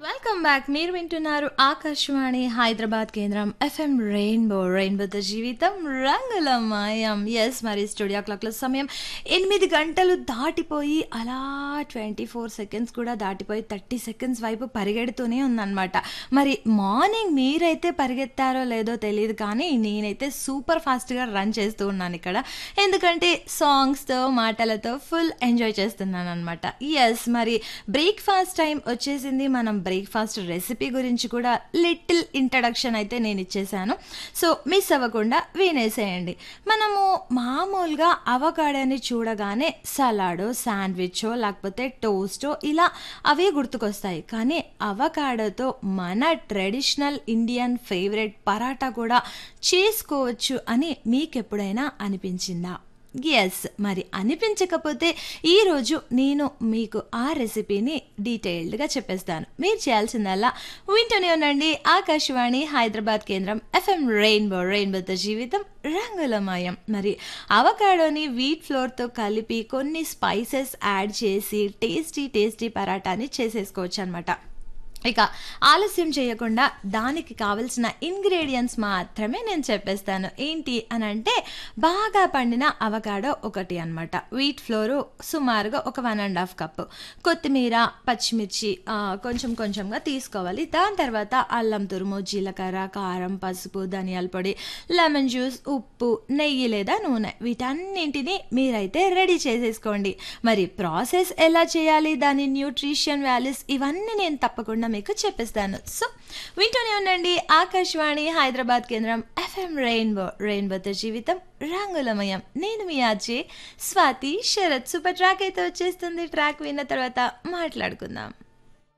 welcome back మీరు వింటున్నారు ఆకాశవాణి హైదరాబాద్ కేంద్రం ఎఫ్ఎం రెయిన్బో రెయిన్బోతో జీవితం రంగుల మాయం ఎస్ మరి స్టూడియో క్లాక్ల సమయం ఎనిమిది గంటలు దాటిపోయి అలా ట్వంటీ ఫోర్ సెకండ్స్ కూడా దాటిపోయి థర్టీ సెకండ్స్ వైపు పరిగెడుతూనే ఉందన్నమాట మరి మార్నింగ్ మీరైతే పరిగెత్తారో లేదో తెలియదు కానీ నేనైతే సూపర్ ఫాస్ట్గా రన్ చేస్తూ ఉన్నాను ఇక్కడ ఎందుకంటే సాంగ్స్తో మాటలతో ఫుల్ ఎంజాయ్ చేస్తున్నాను అనమాట ఎస్ మరి బ్రేక్ఫాస్ట్ టైం వచ్చేసింది మనం బ్రేక్ఫాస్ట్ రెసిపీ గురించి కూడా లిటిల్ ఇంట్రడక్షన్ అయితే నేను ఇచ్చేసాను సో మిస్ అవ్వకుండా వినేసేయండి మనము మామూలుగా అవకాడని చూడగానే సలాడో శాండ్విచో లేకపోతే టోస్టో ఇలా అవే గుర్తుకొస్తాయి కానీ అవకాడోతో మన ట్రెడిషనల్ ఇండియన్ ఫేవరెట్ పరాటా కూడా చేసుకోవచ్చు అని మీకెప్పుడైనా అనిపించిందా ఎస్ మరి అనిపించకపోతే ఈరోజు నేను మీకు ఆ రెసిపీని డీటెయిల్డ్గా చెప్పేస్తాను మీరు చేయాల్సిందల్లా వింటూనే ఉండండి ఆకాశవాణి హైదరాబాద్ కేంద్రం ఎఫ్ఎం రెయిన్బో రెయిన్బోతో జీవితం రంగులమయం మరి అవకాడోని వీట్ ఫ్లోర్తో కలిపి కొన్ని స్పైసెస్ యాడ్ చేసి టేస్టీ టేస్టీ పరాటాని చేసేసుకోవచ్చు అనమాట ఇక ఆలస్యం చేయకుండా దానికి కావలసిన ఇంగ్రీడియంట్స్ మాత్రమే నేను చెప్పేస్తాను ఏంటి అని అంటే బాగా పండిన అవకాడో ఒకటి అనమాట వీట్ ఫ్లోరు సుమారుగా ఒక వన్ అండ్ హాఫ్ కప్పు కొత్తిమీర పచ్చిమిర్చి ఆ, కొంచెం కొంచెంగా తీసుకోవాలి దాని తర్వాత అల్లం తురుము జీలకర్ర కారం పసుపు ధనియాల పొడి లెమన్ జ్యూస్ ఉప్పు నెయ్యి లేదా నూనె వీటన్నింటినీ మీరైతే రెడీ చేసేసుకోండి మరి ప్రాసెస్ ఎలా చేయాలి దాని న్యూట్రిషన్ వాల్యూస్ ఇవన్నీ నేను తప్పకుండా మీకు చెప్పిస్తాను సో వింటూనే ఉండండి ఆకాశవాణి హైదరాబాద్ కేంద్రం ఎఫ్ఎం రెయిన్బో రెయిన్బోతో జీవితం రంగులమయం నేను మీ RJ Swathi Sharath super track అయితే వచ్చేస్తుంది ట్రాక్ విన్న తర్వాత మాట్లాడుకుందాం